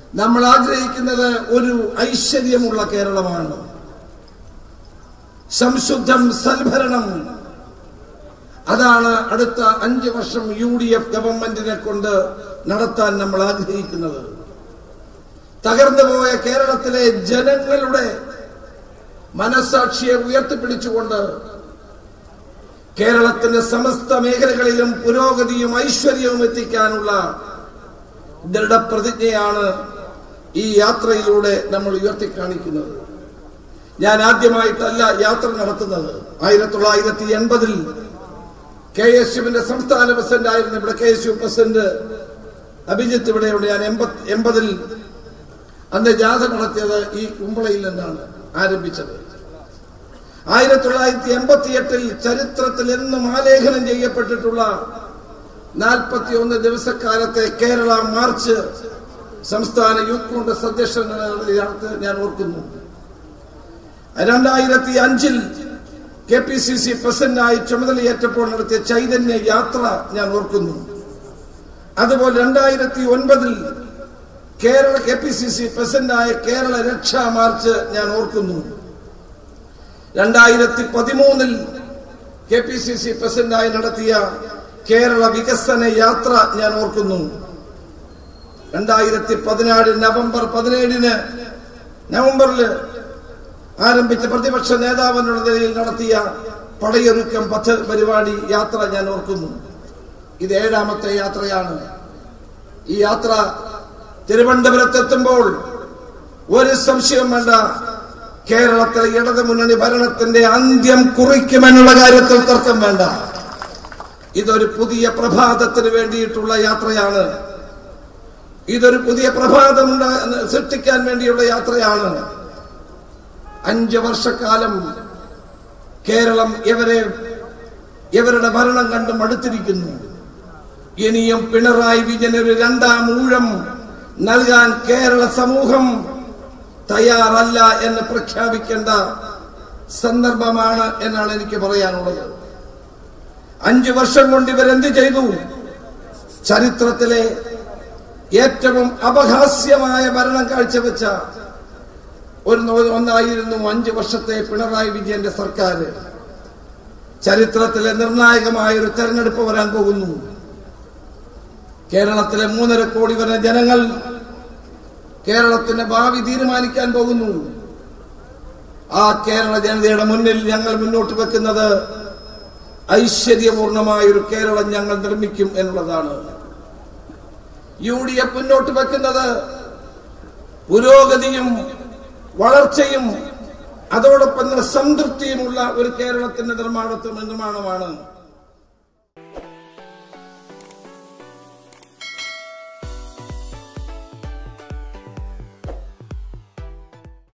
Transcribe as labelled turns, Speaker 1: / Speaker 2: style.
Speaker 1: നമ്മൾ ആഗ്രഹിക്കുന്നത് ഒരു ഐശ്വര്യമുള്ള കേരളമാണ് സംശുദ്ധം സൽഭരണം അതാണ് അടുത്ത അഞ്ച് വർഷം യു ഡി എഫ് ഗവൺമെന്റിനെ കൊണ്ട് നടത്താൻ നമ്മൾ ആഗ്രഹിക്കുന്നത് തകർന്നുപോയ കേരളത്തിലെ ജനങ്ങളുടെ മനസാക്ഷിയെ ഉയർത്തിപ്പിടിച്ചുകൊണ്ട് കേരളത്തിന്റെ സമസ്ത മേഖലകളിലും പുരോഗതിയും ഐശ്വര്യവും എത്തിക്കാനുള്ള ദൃഢപ്രതിജ്ഞയാണ് ഈ യാത്രയിലൂടെ നമ്മൾ ഉയർത്തിക്കാണിക്കുന്നത് ഞാൻ ആദ്യമായിട്ടല്ല യാത്ര നടത്തുന്നത് ആയിരത്തി തൊള്ളായിരത്തി എൺപതിൽ കെ എസ് യുവിന്റെ സംസ്ഥാന പ്രസിഡന്റ് ആയിരുന്ന ഇവിടെ K S U president Abhijith ഇവിടെയുണ്ട് ഞാൻ എൺപത് എൺപതിൽ അന്ന് ജാഥ നടത്തിയത് ഈ കുമ്പളയിൽ നിന്നാണ് ആരംഭിച്ചത് ആയിരത്തി തൊള്ളായിരത്തി എൺപത്തി എട്ടിൽ ചരിത്രത്തിൽ എന്നും ആലേഖനം ചെയ്യപ്പെട്ടിട്ടുള്ള നാൽപ്പത്തി ഒന്ന് ദിവസക്കാലത്തെ കേരള മാർച്ച് സംസ്ഥാന യൂത്ത് കോൺഗ്രസ് അധ്യക്ഷൻ ഞാൻ ഓർക്കുന്നു രണ്ടായിരത്തി അഞ്ചിൽ കെ പി സി സി പ്രസിഡന്റായി ചുമതലയേറ്റപ്പോൾ നടത്തിയ ചൈതന്യ യാത്ര ഞാൻ ഓർക്കുന്നു അതുപോലെ രണ്ടായിരത്തി ഒൻപതിൽ Kerala K P C C പ്രസിഡന്റായ കേരള രക്ഷാ മാർച്ച് ഞാൻ ഓർക്കുന്നു രണ്ടായിരത്തി പതിമൂന്നിൽ കെ പി സി സി പ്രസിഡന്റായി നടത്തിയ കേരള വികസന യാത്ര ഞാൻ ഓർക്കുന്നു രണ്ടായിരത്തി പതിനാറ് നവംബർ പതിനേഴിന് നവംബറിൽ ആരംഭിച്ച പ്രതിപക്ഷ നേതാവിനുള്ള നിലയിൽ നടത്തിയ പടയൊരുക്കം പദ്ധ പരിപാടി യാത്ര ഞാൻ ഓർക്കുന്നു ഇത് ഏഴാമത്തെ യാത്രയാണ് ഈ യാത്ര തിരുവനന്തപുരത്തെത്തുമ്പോൾ ഒരു സംശയം വേണ്ട കേരളത്തിലെ ഇടതു മുന്നണി ഭരണത്തിന്റെ അന്ത്യം കുറിക്കുമെന്നുള്ള കാര്യത്തിൽ തർക്കം വേണ്ട ഇതൊരു പുതിയ പ്രഭാതത്തിന് വേണ്ടിയിട്ടുള്ള യാത്രയാണ് ഇതൊരു പുതിയ പ്രഭാതം ഉണ്ടാ- സൃഷ്ടിക്കാൻ വേണ്ടിയുള്ള യാത്രയാണ് അഞ്ച് വർഷക്കാലം കേരളം ഇവരെ ഇവരുടെ ഭരണം കണ്ട് മടുത്തിരിക്കുന്നു ഇനിയും പിണറായി വിജയൻ ഒരു രണ്ടാം ഊഴം നൽകാൻ കേരള സമൂഹം തയ്യാറല്ല എന്ന് പ്രഖ്യാപിക്കേണ്ട സന്ദർഭമാണ് എന്നാണ് എനിക്ക് പറയാനുള്ളത് അഞ്ചു വർഷം കൊണ്ട് ഇവരെന്ത് ചെയ്തു ചരിത്രത്തിലെ ഏറ്റവും അപഹാസ്യമായ ഭരണം കാഴ്ചവെച്ച ഒരു നോ- ഒന്നായിരുന്നു അഞ്ചു വർഷത്തെ പിണറായി വിജയന്റെ സർക്കാർ ചരിത്രത്തിലെ നിർണായകമായ ഒരു തെരഞ്ഞെടുപ്പ് വരാൻ പോകുന്നു കേരളത്തിലെ മൂന്നര കോടി വരുന്ന ജനങ്ങൾ കേരളത്തിന്റെ ഭാവി തീരുമാനിക്കാൻ പോകുന്നു ആ കേരള ജനതയുടെ മുന്നിൽ ഞങ്ങൾ മുന്നോട്ട് വെക്കുന്നത് ഐശ്വര്യപൂർണമായ ഒരു കേരളം ഞങ്ങൾ നിർമ്മിക്കും എന്നുള്ളതാണ് യു ഡി എഫ് മുന്നോട്ട് വെക്കുന്നത് പുരോഗതിയും വളർച്ചയും അതോടൊപ്പം തന്നെ സംതൃപ്തിയുമുള്ള ഒരു കേരളത്തിന്റെ നിർമ്മാണത്തിന് നിർമ്മാണമാണ്